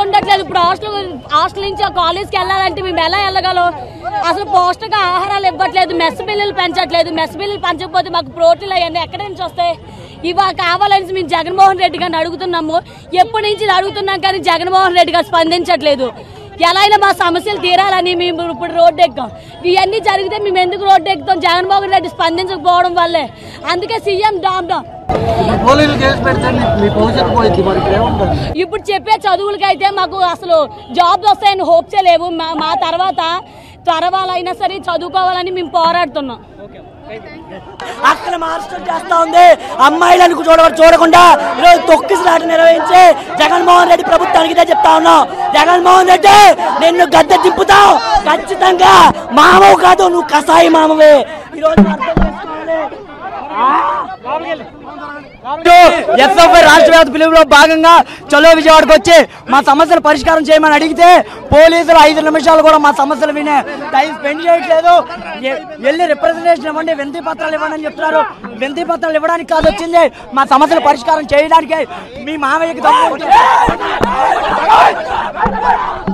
ఉండట్లేదు ఇప్పుడు hostel hostel నుంచి ఆ కాలేజ్కి వెళ్ళాలంటే మేము ఎలా వెళ్ళగలం అసలు పౌష్టిక ఆహారాలు ఇవ్వట్లేదు మెస్ బిల్లులు పెంచట్లేదు మెస్ బిల్లులు పెంచకపోతే మాకు ప్రోటీన్లు అవన్నీ ఎక్కడి నుంచి వస్తాయి ఇవా కావాలని మేము జగన్మోహన్ రెడ్డి గారిని అడుగుతున్నాము ఎప్పటి నుంచి ఇది అడుగుతున్నాం కానీ జగన్మోహన్ రెడ్డి గారు స్పందించట్లేదు ఎలా అయినా మా సమస్యలు తీరాలని మేము ఇప్పుడు రోడ్డు ఎక్కాం ఇవన్నీ జరిగితే మేము ఎందుకు రోడ్డు ఎక్కుతాం జగన్మోహన్ రెడ్డి స్పందించకపోవడం వల్లే అందుకే సీఎం డామ్ డామ్ పోలీసులు కేసు పెడితే మీ- మీ భవిష్యత్తు పోయింది మరి ఇప్పుడు ఏముంటుంది ఇప్పుడు చెప్పే చదువులకైతే మాకు అసలు జాబ్స్ వస్తాయని హోప్సే లేవు మా మా తర్వాత త్వరవాలైనా సరే చదువుకోవాలని మేము పోరాడుతున్నాం అక్కడ మాస్టర్ చేస్తా ఉంది అమ్మాయిలను చూడ చూడకుండా ఈరోజు తొక్కిసలాట నిర్వహించి జగన్మోహన్ రెడ్డి ప్రభుత్వానికి ఇదే చెప్తా ఉన్నాం జగన్మోహన్ రెడ్డి నిన్ను గద్దె దింపుతావు ఖచ్చితంగా మామవు కాదు నువ్వు కసాయి మామవే ఈరోజు అర్థం చేసుకోవాలి ఎస్ఎఫ్ఐ రాష్ట్ర వ్యాప్త పిలుపులో భాగంగా చలో విజయవాడకు వచ్చి మా సమస్యలు పరిష్కారం చేయమని అడిగితే పోలీసులు ఐదు నిమిషాలు కూడా మా సమస్యలు వినే టైం స్పెండ్ చేయట్లేదు ఎ- వెళ్ళి రిప్రజెంటేషన్ ఇవ్వండి వినతి పత్రాలు ఇవ్వండి అని చెప్తున్నారు వినతి పత్రాలు ఇవ్వడానికి కాదు వచ్చింది మా సమస్యలు పరిష్కారం చేయడానికి మీ మామయ్యకి దమ్ము ఉంటే-